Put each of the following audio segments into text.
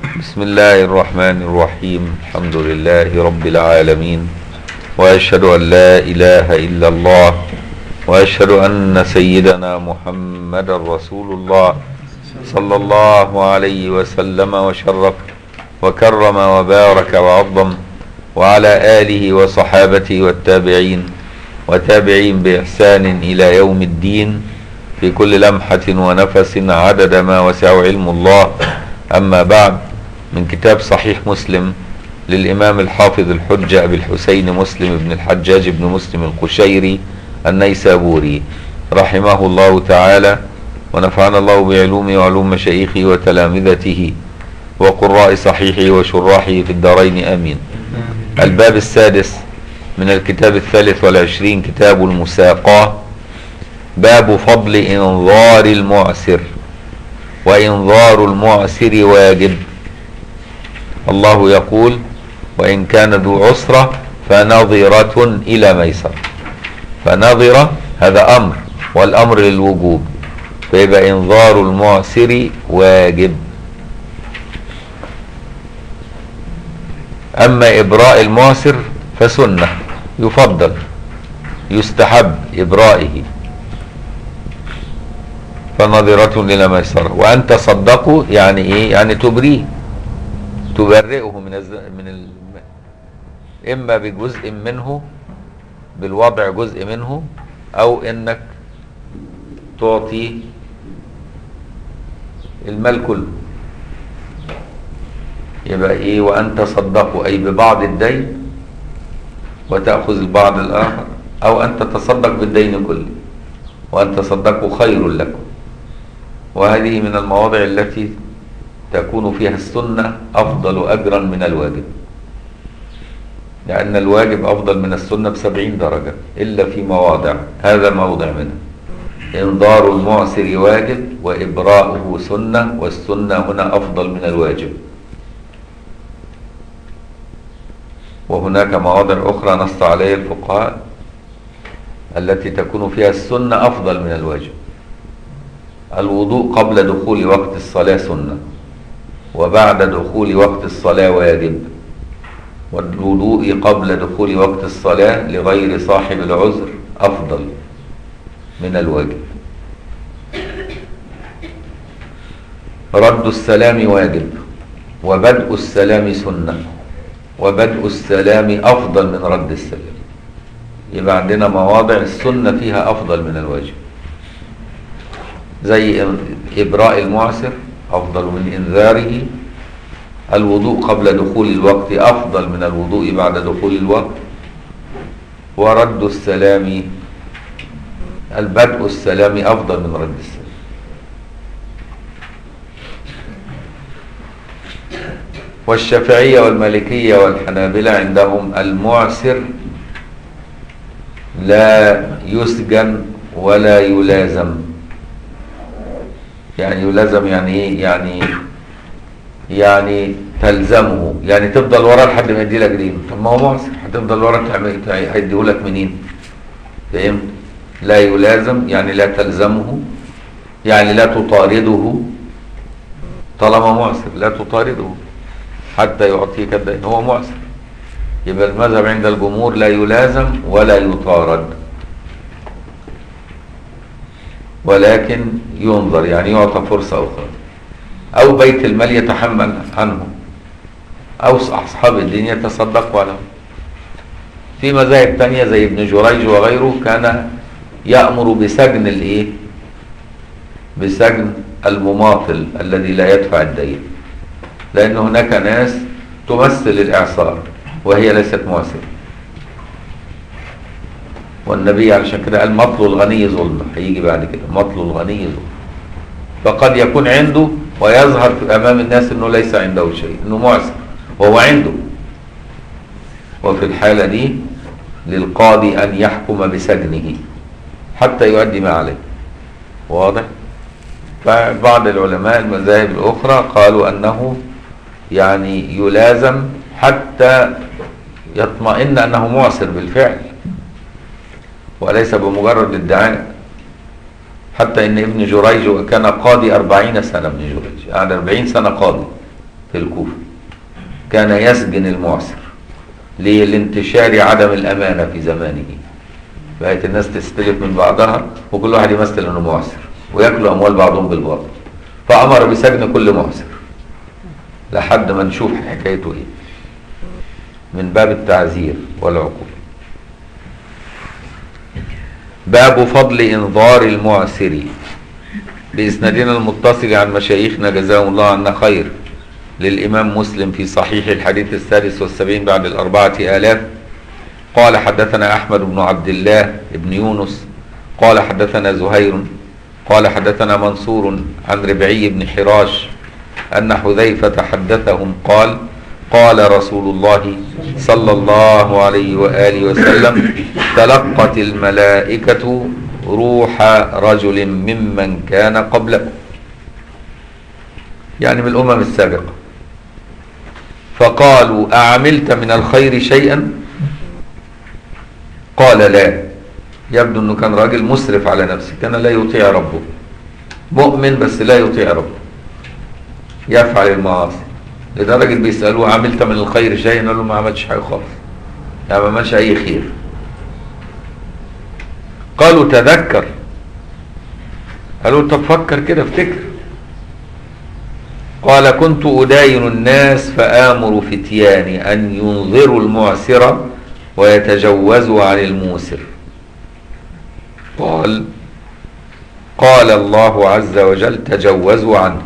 بسم الله الرحمن الرحيم الحمد لله رب العالمين واشهد ان لا اله الا الله واشهد ان سيدنا محمد رسول الله صلى الله عليه وسلم وشرف وكرم وبارك وعظم وعلى اله وصحابته والتابعين وتابعين باحسان الى يوم الدين في كل لمحه ونفس عدد ما وسع علم الله اما بعد من كتاب صحيح مسلم للإمام الحافظ الحجة أبي الحسين مسلم بن الحجاج بن مسلم القشيري النيسابوري رحمه الله تعالى ونفعنا الله بعلومه وعلوم مشايخه وتلامذته وقراء صحيحه وشراحه في الدارين آمين الباب السادس من الكتاب الثالث والعشرين كتاب المساقاة باب فضل إنظار المعسر وإنظار المعسر واجب الله يقول وإن كان ذو عسرة فنظرة إلى ميسر فنظرة هذا أمر والأمر للوجوب فيبقى إنظار المعسر واجب أما إبراء المعسر فسنة يفضل يستحب إبرائه فنظرة إلى ميسر وأن تصدقوا يعني إيه يعني تبريه تبرئه من الز... من ال... اما بجزء منه بالوضع جزء منه او انك تعطي المال كله يبقى ايه وان تصدقوا اي ببعض الدين وتاخذ البعض الاخر او ان تتصدق بالدين كله وان تصدقوا خير لكم وهذه من المواضع التي تكون فيها السنة أفضل أجرا من الواجب لأن الواجب أفضل من السنة بسبعين درجة إلا في مواضع هذا موضع منها إنظار المعسر واجب وإبراؤه سنة والسنة هنا أفضل من الواجب وهناك مواضع أخرى نص عليها الفقهاء التي تكون فيها السنة أفضل من الواجب الوضوء قبل دخول وقت الصلاة سنة وبعد دخول وقت الصلاة واجب والوضوء قبل دخول وقت الصلاة لغير صاحب العذر أفضل من الواجب رد السلام واجب وبدء السلام سنة وبدء السلام أفضل من رد السلام يبقى عندنا مواضع السنة فيها أفضل من الواجب زي إبراء المعسر أفضل من إنذاره الوضوء قبل دخول الوقت أفضل من الوضوء بعد دخول الوقت ورد السلام البدء السلام أفضل من رد السلام والشافعية والمالكية والحنابلة عندهم المعسر لا يسجن ولا يلازم يعني يلازم يعني ايه يعني يعني تلزمه يعني تفضل وراه لحد ما يدي لك دين طب ما هو معسر هتفضل وراه هيديه لك منين فهمت لا يلازم يعني لا تلزمه يعني لا تطارده طالما معسر لا تطارده حتى يعطيك الدين هو معسر يبقى المذهب عند الجمهور لا يلازم ولا يطارد ولكن ينظر يعني يعطى فرصة أخرى أو بيت المال يتحمل عنه أو أصحاب الدين يتصدقوا له في مذاهب تانية زي ابن جريج وغيره كان يأمر بسجن الإيه؟ بسجن المماطل الذي لا يدفع الدين لأن هناك ناس تمثل الإعصار وهي ليست مؤثرة والنبي علشان كده قال مطل الغني ظلم هيجي بعد كده مطل الغني ظلم فقد يكون عنده ويظهر في امام الناس انه ليس عنده شيء انه معسر وهو عنده وفي الحاله دي للقاضي ان يحكم بسجنه حتى يؤدي ما عليه واضح فبعض العلماء المذاهب الاخرى قالوا انه يعني يلازم حتى يطمئن انه معسر بالفعل وليس بمجرد ادعاء حتى ان ابن جريج كان قاضي أربعين سنة ابن جريج قعد أربعين سنة قاضي في الكوفة كان يسجن المعسر ليه؟ لانتشار عدم الأمانة في زمانه بقت الناس تستلف من بعضها وكل واحد يمثل انه معسر وياكلوا اموال بعضهم بالباطل فامر بسجن كل معسر لحد ما نشوف حكايته ايه من باب التعزير والعقوبه باب فضل انظار المعسر باسنادنا المتصل عن مشايخنا جزاهم الله عنا خير للامام مسلم في صحيح الحديث السادس والسبعين بعد الاربعه الاف قال حدثنا احمد بن عبد الله بن يونس قال حدثنا زهير قال حدثنا منصور عن ربعي بن حراش ان حذيفه حدثهم قال قال رسول الله صلى الله عليه واله وسلم تلقت الملائكه روح رجل ممن كان قبلكم يعني من الامم السابقه فقالوا اعملت من الخير شيئا قال لا يبدو انه كان راجل مسرف على نفسه كان لا يطيع ربه مؤمن بس لا يطيع ربه يفعل المعاصي لدرجة بيسألوه عملت من الخير شيئا قال له ما عملتش حاجة خالص يعني ما عملش أي خير قالوا تذكر قالوا طب فكر كده افتكر قال كنت أداين الناس فآمر فتياني أن ينظروا المعسر ويتجوزوا عن الموسر قال قال الله عز وجل تجوزوا عنه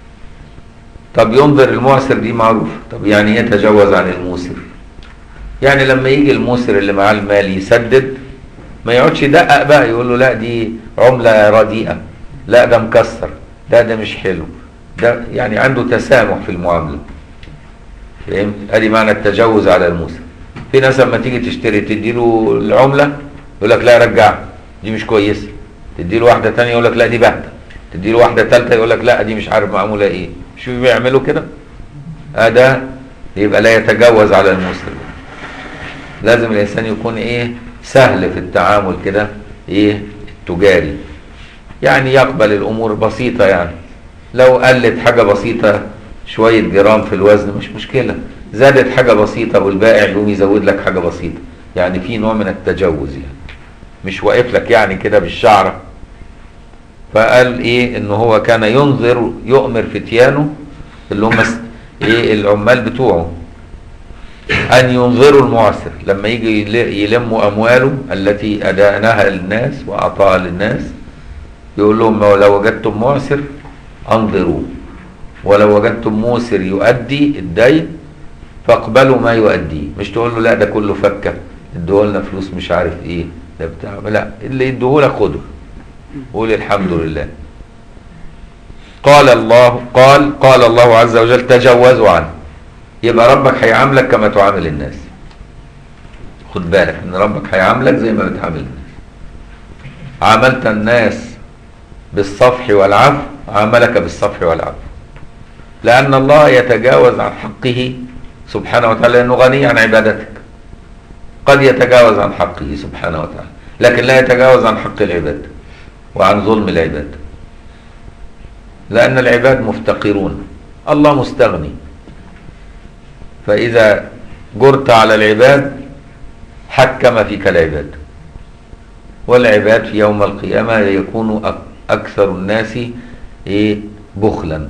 طب ينظر المعسر دي معروف طب يعني ايه يتجوز عن الموسر يعني لما يجي الموسر اللي معاه المال يسدد ما يقعدش يدقق بقى يقول له لا دي عملة رديئة لا ده مكسر لا ده مش حلو ده يعني عنده تسامح في المعاملة فهمت ادي معنى التجوز على الموسر في ناس لما تيجي تشتري تدي له العملة يقول لك لا رجع دي مش كويسة تدي له واحدة تانية يقول لك لا دي باهتة تدي له واحدة تالتة يقول لك لا دي مش عارف معمولة ايه شو بيعملوا كده آه ده يبقى لا يتجوز على المسلم لازم الانسان يكون ايه سهل في التعامل كده ايه التجاري يعني يقبل الامور بسيطة يعني لو قلت حاجة بسيطة شوية جرام في الوزن مش مشكلة زادت حاجة بسيطة والبائع يقوم يزود لك حاجة بسيطة يعني في نوع من التجوز يعني مش واقف لك يعني كده بالشعرة فقال ايه ان هو كان ينظر يؤمر فتيانه اللي هم ايه العمال بتوعه ان ينظروا المعسر لما يجي يلموا امواله التي ادانها للناس واعطاها للناس يقول لهم لو وجدتم معسر انظروه ولو وجدتم موسر يؤدي الدين فاقبلوا ما يؤديه مش تقول له لا ده كله فكه ادوه لنا فلوس مش عارف ايه ده بتاع لا اللي يديه لك خده قول الحمد لله قال الله قال قال الله عز وجل تجوزوا عنه يبقى ربك هيعاملك كما تعامل الناس خد بالك ان ربك هيعاملك زي ما بتعامل الناس عاملت الناس بالصفح والعفو عاملك بالصفح والعفو لأن الله يتجاوز عن حقه سبحانه وتعالى لأنه غني عن عبادتك قد يتجاوز عن حقه سبحانه وتعالى لكن لا يتجاوز عن حق العباد وعن ظلم العباد لأن العباد مفتقرون الله مستغني فإذا جرت على العباد حكم فيك العباد والعباد في يوم القيامة يكون أكثر الناس إيه بخلا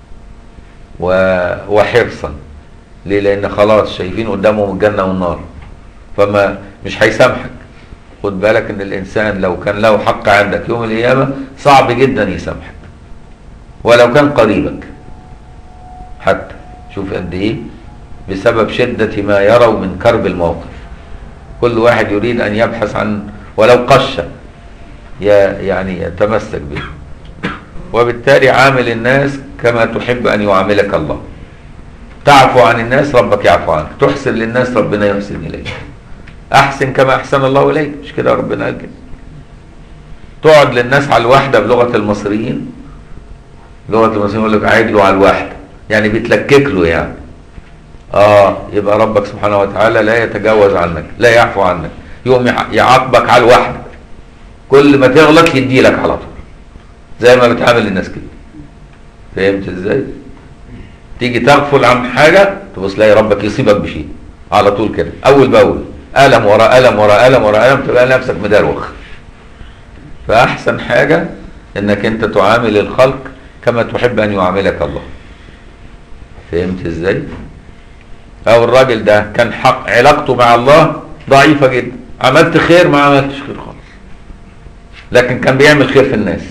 وحرصا ليه لأن خلاص شايفين قدامهم الجنة والنار فما مش هيسامحك خد بالك ان الانسان لو كان له حق عندك يوم القيامه صعب جدا يسامحك ولو كان قريبك حتى شوف قد ايه بسبب شده ما يروا من كرب الموقف كل واحد يريد ان يبحث عن ولو قشه يعني يتمسك به وبالتالي عامل الناس كما تحب ان يعاملك الله تعفو عن الناس ربك يعفو عنك تحسن للناس ربنا يحسن اليك احسن كما احسن الله اليك مش كده ربنا قال كده تقعد للناس على الواحده بلغه المصريين لغه المصريين يقول لك قاعد له على الواحده يعني بيتلكك له يعني اه يبقى ربك سبحانه وتعالى لا يتجاوز عنك لا يعفو عنك يقوم يعاقبك على الواحده كل ما تغلط يدي لك على طول زي ما بتعامل الناس كده فهمت ازاي تيجي تغفل عن حاجه تبص تلاقي ربك يصيبك بشيء على طول كده اول باول الم ورا الم ورا الم ورا الم تبقى نفسك مدروخ فاحسن حاجه انك انت تعامل الخلق كما تحب ان يعاملك الله فهمت ازاي او الراجل ده كان حق علاقته مع الله ضعيفه جدا عملت خير ما عملتش خير خالص لكن كان بيعمل خير في الناس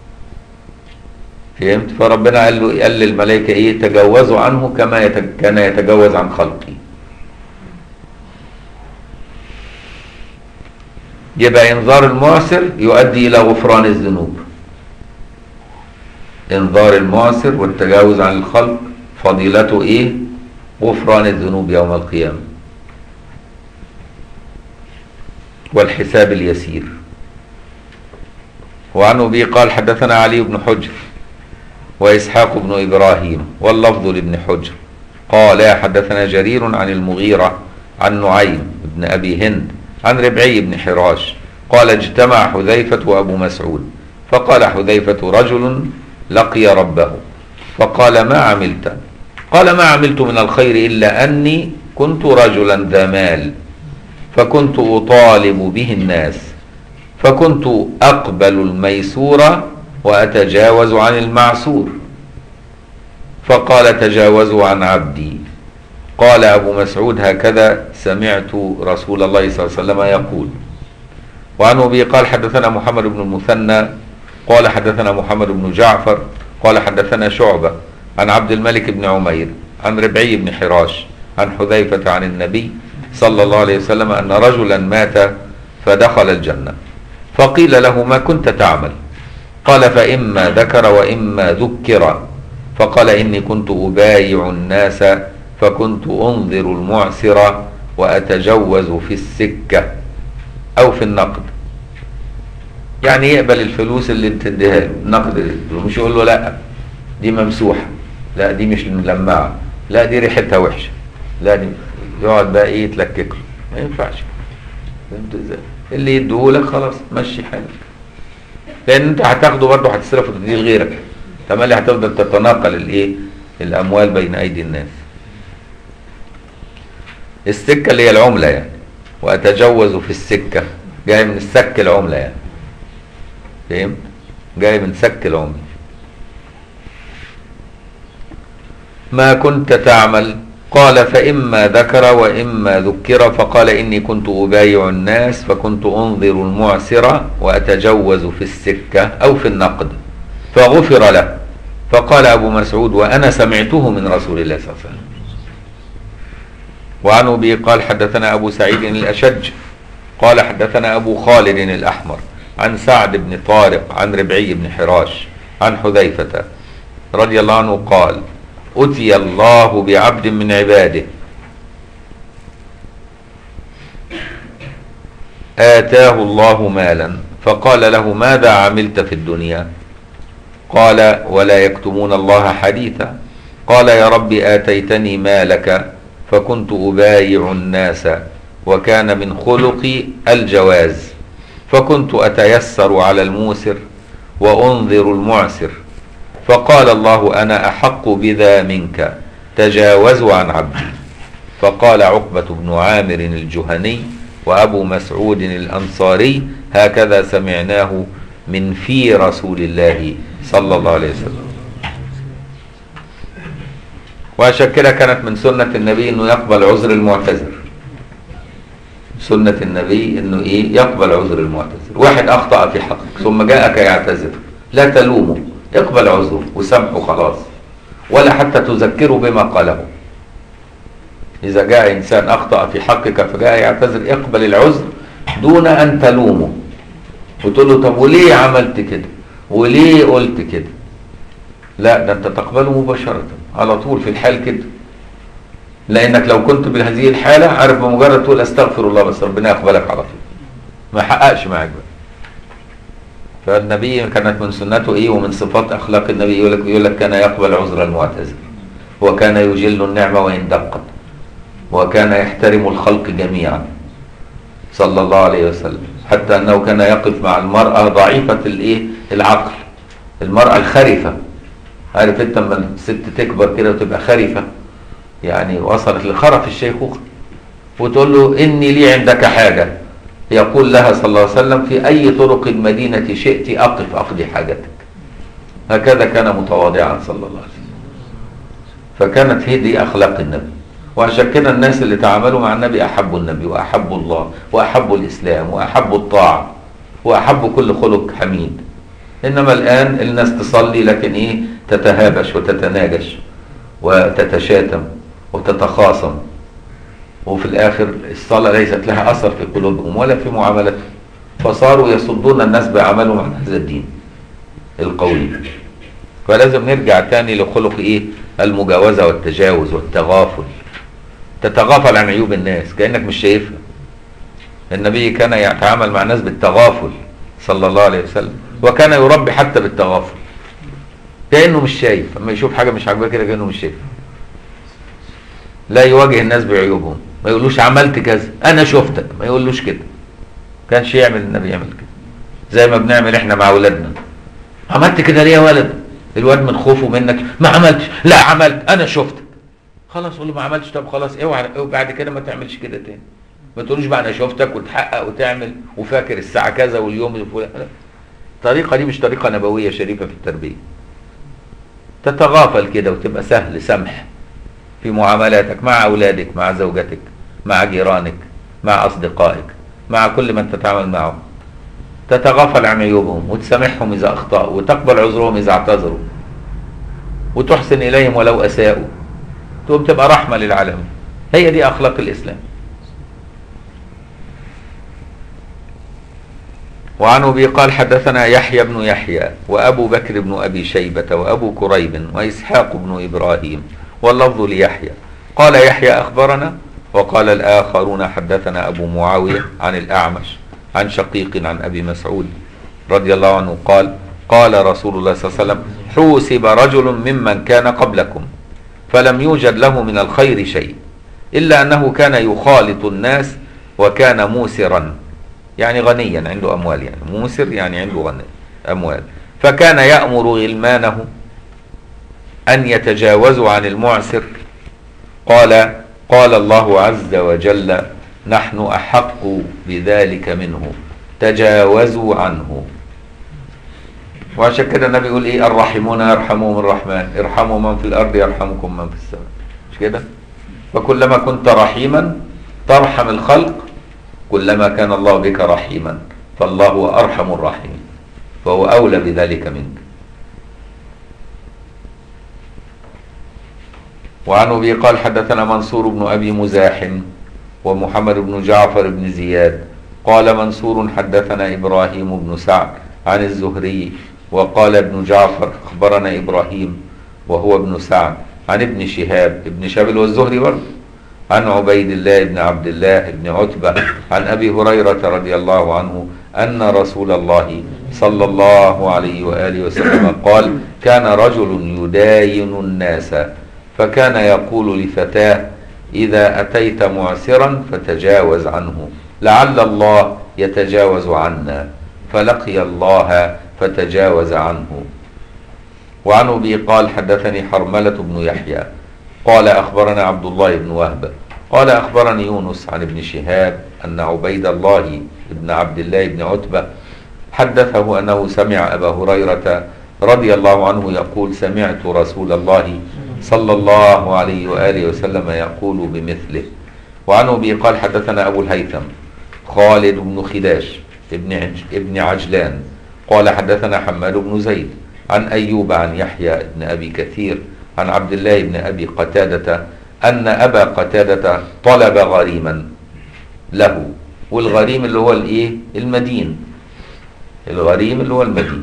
فهمت فربنا قال له قال للملائكه ايه تجاوزوا عنه كما يتج... كان يتجاوز عن خلقه يبقى انذار المعسر يؤدي الى غفران الذنوب انذار المعسر والتجاوز عن الخلق فضيلته ايه غفران الذنوب يوم القيامه والحساب اليسير وعن ابي قال حدثنا علي بن حجر واسحاق بن ابراهيم واللفظ لابن حجر قال حدثنا جرير عن المغيره عن نعيم بن ابي هند عن ربعي بن حراش قال اجتمع حذيفه وابو مسعود فقال حذيفه رجل لقي ربه فقال ما عملت قال ما عملت من الخير الا اني كنت رجلا ذا مال فكنت اطالب به الناس فكنت اقبل الميسور واتجاوز عن المعسور فقال تجاوزوا عن عبدي قال ابو مسعود هكذا سمعت رسول الله صلى الله عليه وسلم يقول وعن ابي قال حدثنا محمد بن المثنى قال حدثنا محمد بن جعفر قال حدثنا شعبه عن عبد الملك بن عمير عن ربعي بن حراش عن حذيفه عن النبي صلى الله عليه وسلم ان رجلا مات فدخل الجنه فقيل له ما كنت تعمل قال فإما ذكر وإما ذكر فقال إني كنت أبايع الناس فكنت أنظر المعسر وأتجوز في السكة أو في النقد يعني يقبل الفلوس اللي بتديها له النقد مش يقول له لا دي ممسوحة لا دي مش ملمعة لا دي ريحتها وحشة لا دي يقعد بقى ايه يتلكك له ما ينفعش فهمت ازاي اللي يديهولك خلاص مشي حالك لان انت هتاخده برضه هتصرفه وتديه لغيرك تملي هتفضل تتناقل الايه الاموال بين ايدي الناس السكه اللي هي العمله يعني واتجوز في السكه جاي من السك العمله يعني فهمت جاي من سك العمله ما كنت تعمل قال فإما ذكر وإما ذكر فقال إني كنت أبايع الناس فكنت أنظر المعسر وأتجوز في السكة أو في النقد فغفر له فقال أبو مسعود وأنا سمعته من رسول الله صلى الله عليه وسلم وعن أبي قال حدثنا أبو سعيد الأشج قال حدثنا أبو خالد الأحمر عن سعد بن طارق عن ربعي بن حراش عن حذيفة رضي الله عنه قال أتي الله بعبد من عباده آتاه الله مالا فقال له ماذا عملت في الدنيا قال ولا يكتمون الله حديثا قال يا رب آتيتني مالك فكنت أبايع الناس وكان من خلقي الجواز فكنت أتيسر على الموسر وأنظر المعسر فقال الله أنا أحق بذا منك تجاوزوا عن عبدي فقال عقبة بن عامر الجهني وأبو مسعود الأنصاري هكذا سمعناه من في رسول الله صلى الله عليه وسلم وعشان كده كانت من سنة النبي انه يقبل عذر المعتذر سنة النبي انه ايه يقبل عذر المعتذر واحد اخطأ في حقك ثم جاءك يعتذر لا تلومه اقبل عذره وسامحه خلاص ولا حتى تذكره بما قاله إذا جاء إنسان أخطأ في حقك فجاء يعتذر اقبل العذر دون أن تلومه وتقول له طب وليه عملت كده وليه قلت كده لا ده أنت تقبله مباشرة على طول في الحال كده لأنك لو كنت بهذه الحالة عارف بمجرد تقول أستغفر الله بس ربنا يقبلك على طول ما حققش معاك بقى فالنبي كانت من سنته ايه ومن صفات اخلاق النبي يقول لك يقول لك كان يقبل عذر المعتذر وكان يجل النعمه وان دقت وكان يحترم الخلق جميعا صلى الله عليه وسلم حتى انه كان يقف مع المراه ضعيفه الايه العقل المراه الخرفه عارف انت لما الست تكبر كده وتبقى خرفة يعني وصلت لخرف الشيخوخة وتقول له إني لي عندك حاجة يقول لها صلى الله عليه وسلم في أي طرق المدينة شئت أقف أقضي حاجتك هكذا كان متواضعا صلى الله عليه وسلم فكانت هي دي أخلاق النبي وعشان كده الناس اللي تعاملوا مع النبي أحبوا النبي وأحبوا الله وأحبوا الإسلام وأحبوا الطاعة وأحبوا كل خلق حميد إنما الآن الناس تصلي لكن إيه تتهابش وتتناجش وتتشاتم وتتخاصم وفي الآخر الصلاة ليست لها أثر في قلوبهم ولا في معاملتهم فصاروا يصدون الناس بعملهم عن هذا الدين القوي فلازم نرجع تاني لخلق إيه المجاوزة والتجاوز والتغافل تتغافل عن عيوب الناس كأنك مش شايفها النبي كان يتعامل مع الناس بالتغافل صلى الله عليه وسلم وكان يربي حتى بالتغافل كأنه مش شايف اما يشوف حاجة مش عاجباه كده كأنه مش شايف لا يواجه الناس بعيوبهم ما يقولوش عملت كذا انا شفتك ما يقولوش كده كانش يعمل النبي يعمل كده زي ما بنعمل احنا مع اولادنا عملت كده ليه يا ولد الواد من خوفه منك ما عملتش لا عملت انا شفتك خلاص قول له ما عملتش طب خلاص اوعى بعد كده ما تعملش كده تاني ما تقولوش بقى انا شفتك وتحقق وتعمل وفاكر الساعه كذا واليوم الفلاني الطريقه دي مش طريقه نبويه شريفه في التربيه تتغافل كده وتبقى سهل سمح في معاملاتك مع اولادك مع زوجتك مع جيرانك مع اصدقائك مع كل من تتعامل معه تتغافل عن عيوبهم وتسامحهم اذا اخطاوا وتقبل عذرهم اذا اعتذروا وتحسن اليهم ولو اساءوا تقوم تبقى رحمه للعالمين هي دي اخلاق الاسلام وعن ابي قال حدثنا يحيى بن يحيى وابو بكر بن ابي شيبه وابو كريب واسحاق بن ابراهيم واللفظ ليحيى قال يحيى اخبرنا وقال الاخرون حدثنا ابو معاويه عن الاعمش عن شقيق عن ابي مسعود رضي الله عنه قال قال رسول الله صلى الله عليه وسلم حوسب رجل ممن كان قبلكم فلم يوجد له من الخير شيء الا انه كان يخالط الناس وكان موسرا يعني غنيا عنده اموال يعني موسر يعني عنده غني اموال فكان يامر غلمانه ان يتجاوزوا عن المعسر قال قال الله عز وجل نحن احق بذلك منه تجاوزوا عنه وعشان كده النبي يقول ايه الراحمون يرحمهم الرحمن ارحموا من في الارض يرحمكم من في السماء مش كده فكلما كنت رحيما ترحم الخلق كلما كان الله بك رحيما فالله هو ارحم الراحمين فهو اولى بذلك منك وعن ابي قال حدثنا منصور بن ابي مزاحم ومحمد بن جعفر بن زياد قال منصور حدثنا ابراهيم بن سعد عن الزهري وقال ابن جعفر اخبرنا ابراهيم وهو ابن سعد عن ابن شهاب ابن شهاب والزهري برضه عن عبيد الله بن عبد الله بن عتبة عن أبي هريرة رضي الله عنه أن رسول الله صلى الله عليه وآله وسلم قال كان رجل يداين الناس فكان يقول لفتاه إذا أتيت معسرا فتجاوز عنه لعل الله يتجاوز عنا فلقي الله فتجاوز عنه وعن أبي قال حدثني حرملة بن يحيى قال أخبرنا عبد الله بن وهب قال أخبرني يونس عن ابن شهاب أن عبيد الله بن عبد الله بن عتبة حدثه أنه سمع أبا هريرة رضي الله عنه يقول سمعت رسول الله صلى الله عليه وآله وسلم يقول بمثله وعن أبي قال حدثنا أبو الهيثم خالد بن خداش ابن عج ابن عجلان قال حدثنا حماد بن زيد عن أيوب عن يحيى بن أبي كثير عن عبد الله بن أبي قتادة أن أبا قتادة طلب غريما له والغريم اللي هو الإيه المدين الغريم اللي هو المدين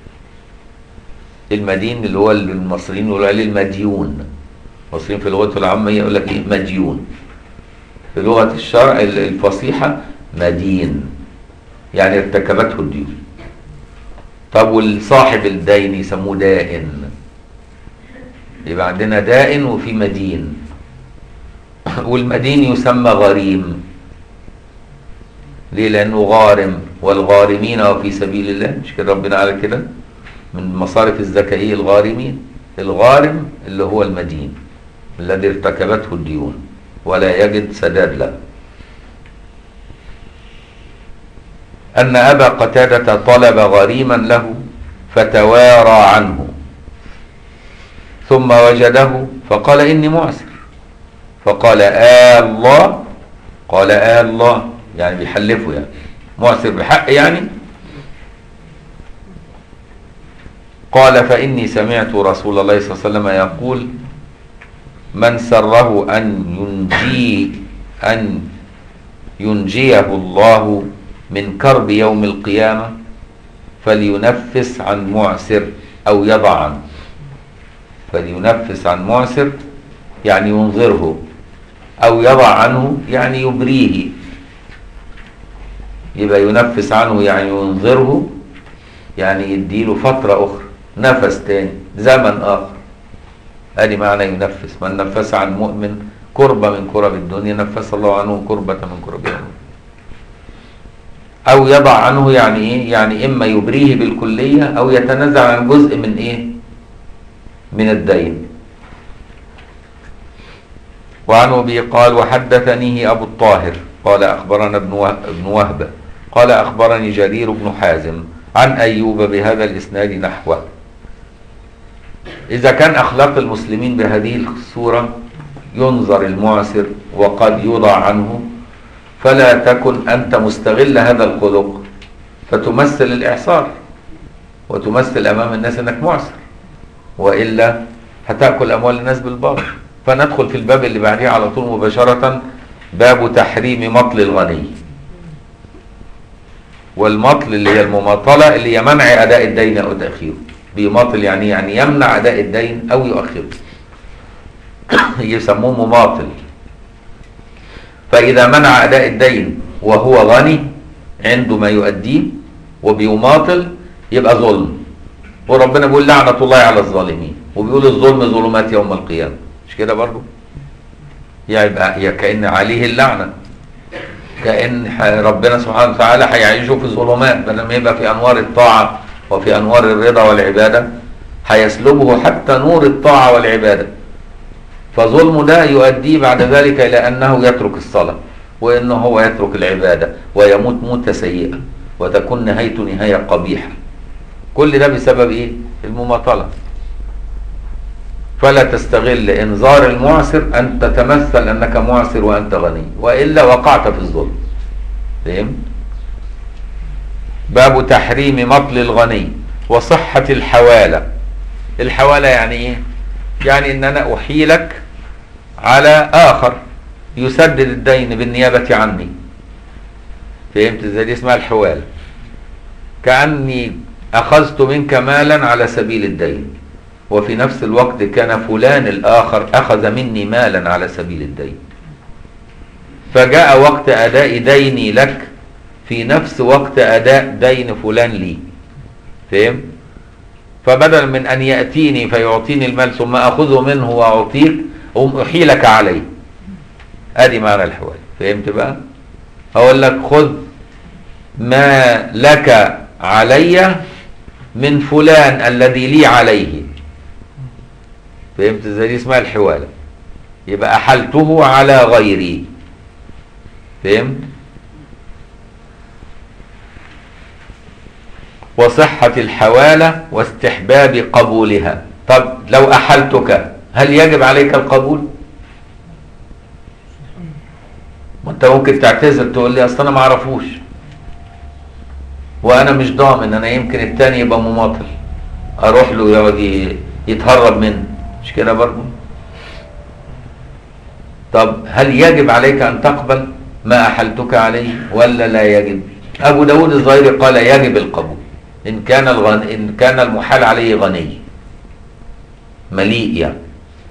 المدين اللي هو المصريين يقولوا عليه المديون المصريين في لغتهم العامية يقول لك إيه مديون في لغة الشرع الفصيحة مدين يعني ارتكبته الديون طب والصاحب الدين يسموه دائن يبقى عندنا دائن وفي مدين والمدين يسمى غريم ليه لانه غارم والغارمين وفي سبيل الله مش كده ربنا قال كده من مصارف الزكاة ايه الغارمين الغارم اللي هو المدين الذي ارتكبته الديون ولا يجد سداد له أن أبا قتادة طلب غريما له فتوارى عنه ثم وجده فقال إني معسر فقال آه الله قال آه الله يعني بيحلفه يعني معسر بحق يعني قال فإني سمعت رسول الله صلى الله عليه وسلم يقول من سره أن ينجي أن ينجيه الله من كرب يوم القيامة فلينفس عن معسر أو يضع عنه فلينفس عن معسر يعني ينظره أو يضع عنه يعني يبريه يبقى ينفس عنه يعني ينظره يعني يديله فترة أخرى نفس تاني زمن آخر ادي معنى ينفس من نفس عن مؤمن كربة من كرب الدنيا نفس الله عنه كربة من كرب الدنيا او يضع عنه يعني ايه يعني اما يبريه بالكلية او يتنازع عن جزء من ايه من الدين وعن ابي قال وحدثنيه ابو الطاهر قال اخبرنا ابن ابن وهب قال اخبرني جرير بن حازم عن ايوب بهذا الاسناد نحوه إذا كان أخلاق المسلمين بهذه الصورة ينظر المعسر وقد يوضع عنه فلا تكن أنت مستغل هذا الخلق فتمثل الإعصار وتمثل أمام الناس أنك معسر وإلا هتأكل أموال الناس بالباطل فندخل في الباب اللي بعديه على طول مباشرة باب تحريم مطل الغني والمطل اللي هي المماطلة اللي هي منع أداء الدين أو تأخيره بيماطل يعني يعني يمنع أداء الدين أو يؤخره يسموه مماطل فإذا منع أداء الدين وهو غني عنده ما يؤديه وبيماطل يبقى ظلم وربنا بيقول لعنة الله على الظالمين وبيقول الظلم ظلمات يوم القيامة مش كده برضه يبقى هي كأن عليه اللعنة كأن ربنا سبحانه وتعالى هيعيشه في الظلمات بدل ما يبقى في أنوار الطاعة وفي أنوار الرضا والعبادة هيسلبه حتى نور الطاعة والعبادة فظلمه ده يؤديه بعد ذلك إلى أنه يترك الصلاة وأنه هو يترك العبادة ويموت موتة سيئة وتكون نهايته نهاية قبيحة كل ده بسبب إيه؟ المماطلة فلا تستغل إنذار المعسر أن تتمثل أنك معسر وأنت غني وإلا وقعت في الظلم فهمت؟ باب تحريم مطل الغني وصحة الحوالة الحوالة يعني ايه يعني ان انا احيلك على اخر يسدد الدين بالنيابة عني فهمت ازاي دي اسمها الحوالة كأني اخذت منك مالا على سبيل الدين وفي نفس الوقت كان فلان الاخر اخذ مني مالا على سبيل الدين فجاء وقت اداء ديني لك في نفس وقت أداء دين فلان لي فهم؟ فبدل من أن يأتيني فيعطيني المال ثم أخذه منه وأعطيك أم أحيلك عليه أدي معنى الحوال فهمت بقى أقول لك خذ ما لك علي من فلان الذي لي عليه فهمت ازاي دي اسمها الحوالة يبقى أحلته على غيري فهمت وصحة الحوالة واستحباب قبولها طب لو أحلتك هل يجب عليك القبول ما انت ممكن تعتذر تقول لي اصل انا ما اعرفوش وانا مش ضامن انا يمكن التاني يبقى مماطل اروح له يقعد يتهرب منه مش كده برضه طب هل يجب عليك ان تقبل ما احلتك عليه ولا لا يجب ابو داود الظاهري قال يجب القبول إن كان الغن... إن كان المحال عليه غني مليء يعني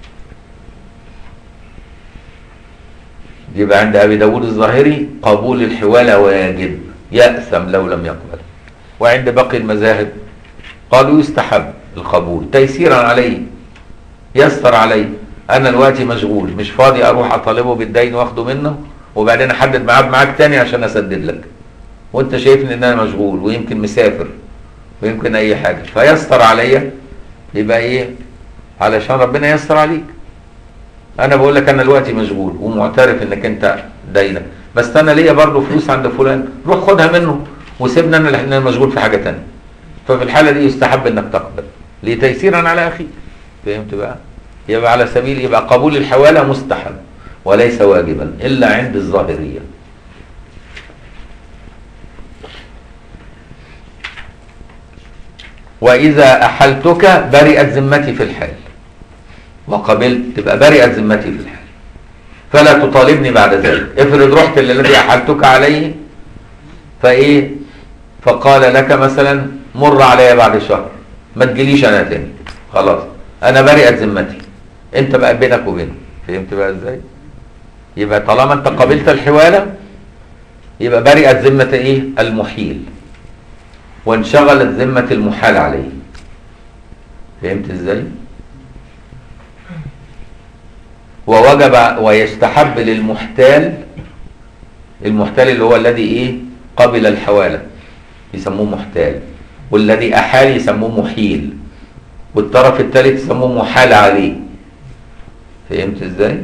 يبقى عند أبي داود الظاهري قبول الحوالة واجب يأثم لو لم يقبل وعند باقي المذاهب قالوا يستحب القبول تيسيرا عليه يسر عليه أنا دلوقتي مشغول مش فاضي أروح أطالبه بالدين وأخده منه وبعدين أحدد ميعاد معاك تاني عشان أسدد لك وأنت شايفني إن أنا مشغول ويمكن مسافر ويمكن اي حاجه فيسر عليا يبقى ايه علشان ربنا ييسر عليك انا بقول لك انا دلوقتي مشغول ومعترف انك انت داينك بس انا ليا برضه فلوس عند فلان روح خدها منه وسيبنا انا اللي مشغول في حاجه تانية ففي الحاله دي يستحب انك تقبل لتيسيرا على اخيك فهمت بقى يبقى على سبيل يبقى قبول الحواله مستحب وليس واجبا الا عند الظاهريه واذا احلتك برئت ذمتي في الحال وقبلت تبقى برئت ذمتي في الحال فلا تطالبني بعد ذلك افرض رحت للذي احلتك عليه فايه فقال لك مثلا مر عليا بعد شهر ما تجيليش انا تاني خلاص انا برئت ذمتي انت بقى بينك وبينه فهمت بقى ازاي يبقى طالما انت قبلت الحواله يبقى برئت ذمه ايه المحيل وانشغلت ذمه المحال عليه فهمت ازاي ووجب ويستحب للمحتال المحتال اللي هو الذي ايه قبل الحواله يسموه محتال والذي احال يسموه محيل والطرف الثالث يسموه محال عليه فهمت ازاي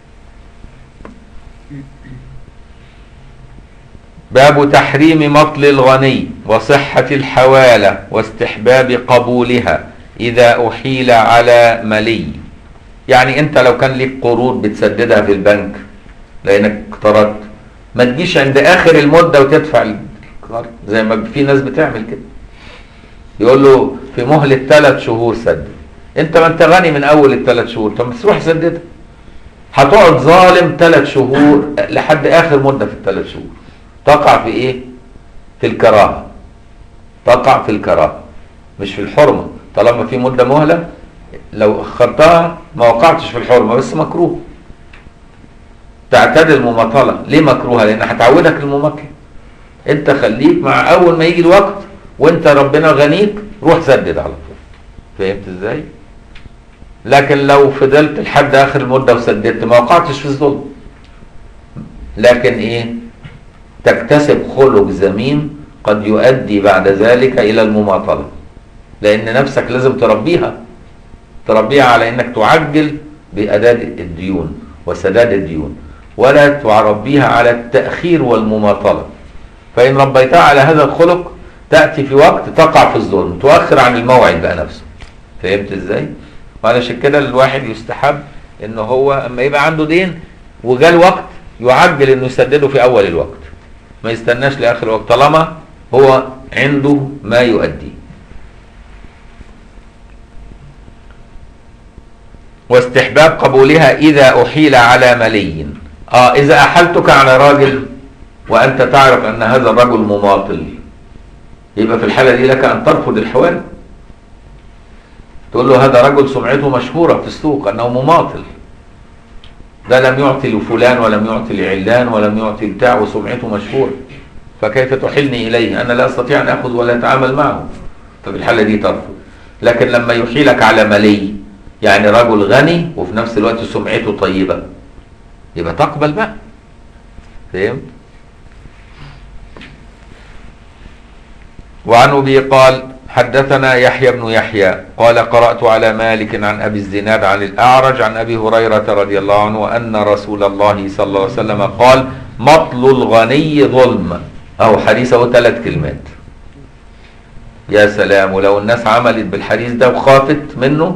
باب تحريم مطل الغني وصحة الحوالة واستحباب قبولها إذا أحيل على ملي يعني أنت لو كان ليك قروض بتسددها في البنك لأنك اقترضت ما تجيش عند آخر المدة وتدفع القرض زي ما في ناس بتعمل كده يقول له في مهلة ثلاث شهور سدد انت ما انت غني من اول الثلاث شهور طب بس روح سددها هتقعد ظالم ثلاث شهور لحد اخر مده في الثلاث شهور تقع في ايه في الكراهه تقع في الكراهه مش في الحرمه طالما في مده مهله لو اخرتها ما وقعتش في الحرمه بس مكروه تعتاد المماطله ليه مكروهه لان هتعودك المماطله انت خليك مع اول ما يجي الوقت وانت ربنا غنيك روح سدد على طول فهمت ازاي لكن لو فضلت لحد اخر المده وسددت ما وقعتش في الظلم لكن ايه تكتسب خلق ذميم قد يؤدي بعد ذلك الى المماطله لان نفسك لازم تربيها تربيها على انك تعجل باداء الديون وسداد الديون ولا تربيها على التاخير والمماطله فان ربيتها على هذا الخلق تاتي في وقت تقع في الظلم تؤخر عن الموعد بقى نفسه فهمت ازاي وعلشان كده الواحد يستحب ان هو اما يبقى عنده دين وجاء الوقت يعجل انه يسدده في اول الوقت ما يستناش لاخر الوقت طالما هو عنده ما يؤدي واستحباب قبولها اذا احيل على ملي اه اذا احلتك على راجل وانت تعرف ان هذا الرجل مماطل يبقى في الحاله دي لك ان ترفض الحوال تقول له هذا رجل سمعته مشهورة في السوق أنه مماطل ده لم يعطي لفلان ولم يعطي لعلان ولم يعطي بتاع وسمعته مشهورة فكيف تحلني إليه أنا لا أستطيع أن أخذ ولا أتعامل معه ففي الحالة دي ترفض لكن لما يحيلك على ملي يعني رجل غني وفي نفس الوقت سمعته طيبة يبقى تقبل بقى فهمت وعن أبي قال حدثنا يحيى بن يحيى قال قرأت على مالك عن أبي الزناد عن الأعرج عن أبي هريرة رضي الله عنه أن رسول الله صلى الله عليه وسلم قال مطل الغني ظلم أو حديثه ثلاث كلمات يا سلام ولو الناس عملت بالحديث ده وخافت منه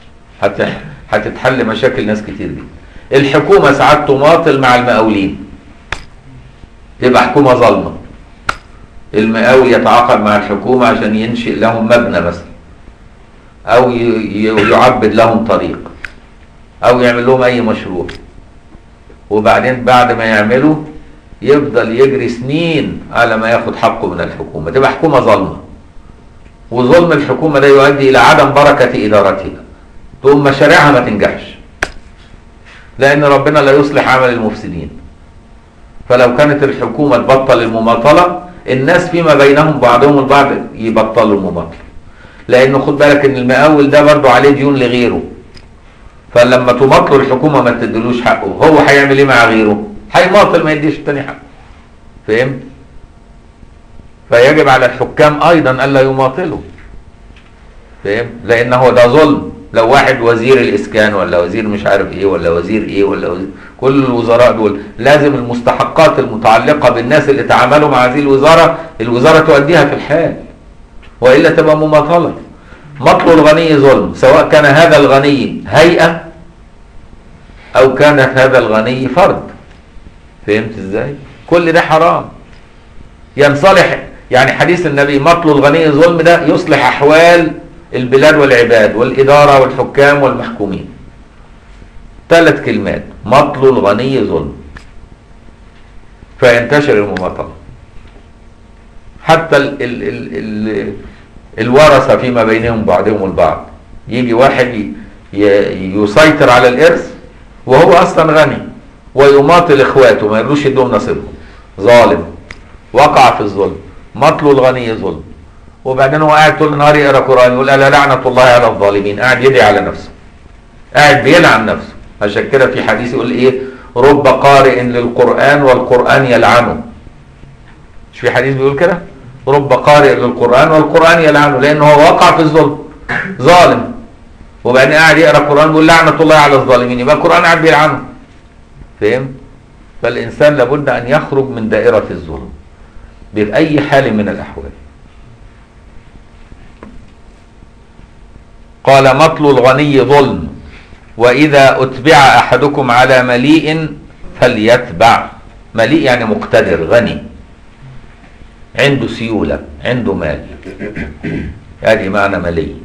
هتتحل مشاكل ناس كتير دي الحكومة ساعات تماطل مع المقاولين تبقى حكومة ظالمة المقاول يتعاقد مع الحكومة عشان ينشئ لهم مبنى مثلا أو يعبد لهم طريق أو يعمل لهم أي مشروع وبعدين بعد ما يعملوا يفضل يجري سنين على ما ياخد حقه من الحكومة تبقى حكومة ظلمة وظلم الحكومة ده يؤدي إلى عدم بركة إدارتها تقوم مشاريعها ما تنجحش لأن ربنا لا يصلح عمل المفسدين فلو كانت الحكومة تبطل المماطلة الناس فيما بينهم بعضهم البعض يبطلوا المماطله لانه خد بالك ان المقاول ده برضه عليه ديون لغيره فلما تماطله الحكومه ما تدلوش حقه هو هيعمل ايه مع غيره هيماطل ما يديش التاني حقه فهمت فيجب على الحكام ايضا الا يماطلوا فهمت لان هو ده ظلم لو واحد وزير الاسكان ولا وزير مش عارف ايه ولا وزير ايه ولا وزير كل الوزراء دول لازم المستحقات المتعلقه بالناس اللي تعاملوا مع هذه الوزاره الوزاره تؤديها في الحال والا تبقى مماطله مطل الغني ظلم سواء كان هذا الغني هيئه او كانت هذا الغني فرد فهمت ازاي كل ده حرام ينصلح يعني حديث النبي مطل الغني ظلم ده يصلح احوال البلاد والعباد والاداره والحكام والمحكومين ثلاث كلمات مطل الغني ظلم فينتشر المماطله حتى ال ال ال ال الورثه فيما بينهم بعضهم البعض يجي واحد ي- ي- يسيطر على الارث وهو اصلا غني ويماطل اخواته ما يرضوش يدوهم نصيبهم ظالم وقع في الظلم مطل الغني ظلم وبعدين هو قاعد طول النهار يقرا قران يقول الا لعنه الله على الظالمين قاعد يدعي على نفسه قاعد بيلعن نفسه عشان كده في حديث يقول ايه رب قارئ للقران والقران يلعنه مش في حديث بيقول كده رب قارئ للقران والقران يلعنه لانه هو وقع في الظلم ظالم وبعدين قاعد يقرا القران يقول لعنه الله على الظالمين يبقى القران قاعد بيلعنه فهمت فالانسان لابد ان يخرج من دائره الظلم باي حال من الاحوال قال مطل الغني ظلم واذا اتبع احدكم على مليء فليتبع مليء يعني مقتدر غني عنده سيوله عنده مال هذه معنى مليء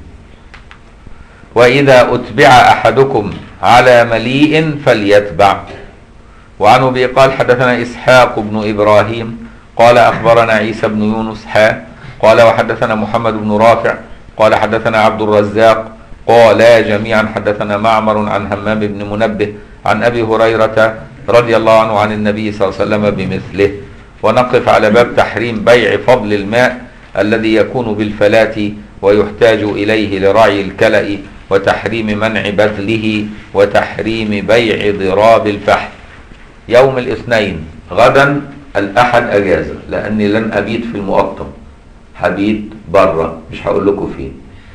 واذا اتبع احدكم على مليء فليتبع وعن ابي قال حدثنا اسحاق بن ابراهيم قال اخبرنا عيسى بن يونس حا قال وحدثنا محمد بن رافع قال حدثنا عبد الرزاق قالا جميعا حدثنا معمر عن همام بن منبه عن ابي هريره رضي الله عنه عن النبي صلى الله عليه وسلم بمثله ونقف على باب تحريم بيع فضل الماء الذي يكون بالفلاة ويحتاج إليه لرعي الكلأ وتحريم منع بذله وتحريم بيع ضراب الفحل يوم الاثنين غدا الأحد أجازة لأني لن أبيت في المقطم هبيت بره مش هقول لكم فين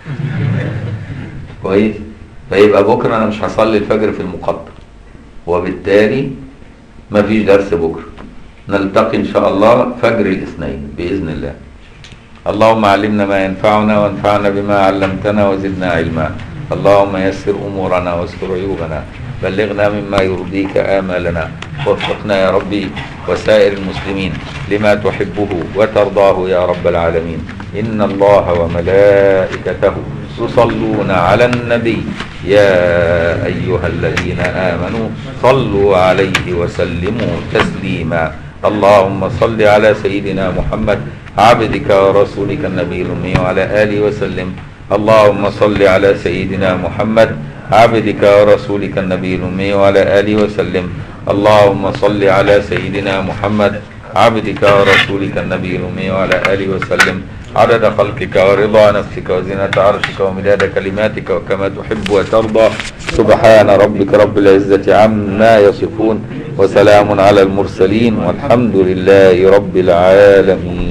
كويس فيبقى بكرة أنا مش هصلي الفجر في المقطم وبالتالي مفيش درس بكرة نلتقي إن شاء الله فجر الاثنين بإذن الله اللهم علمنا ما ينفعنا وانفعنا بما علمتنا وزدنا علما اللهم يسر امورنا واستر عيوبنا بلغنا مما يرضيك امالنا وفقنا يا ربي وسائر المسلمين لما تحبه وترضاه يا رب العالمين ان الله وملائكته يصلون على النبي يا ايها الذين امنوا صلوا عليه وسلموا تسليما اللهم صل على سيدنا محمد عبدك ورسولك النبي الأمي وعلى آله وسلم اللهم صل على سيدنا محمد عبدك ورسولك النبي الأمي وعلى آله وسلم اللهم صل على سيدنا محمد عبدك ورسولك النبي الأمي وعلى آله وسلم عدد خلقك ورضا نفسك وزنة عرشك ومداد كلماتك وكما تحب وترضى سبحان ربك رب العزة عما يصفون وسلام على المرسلين والحمد لله رب العالمين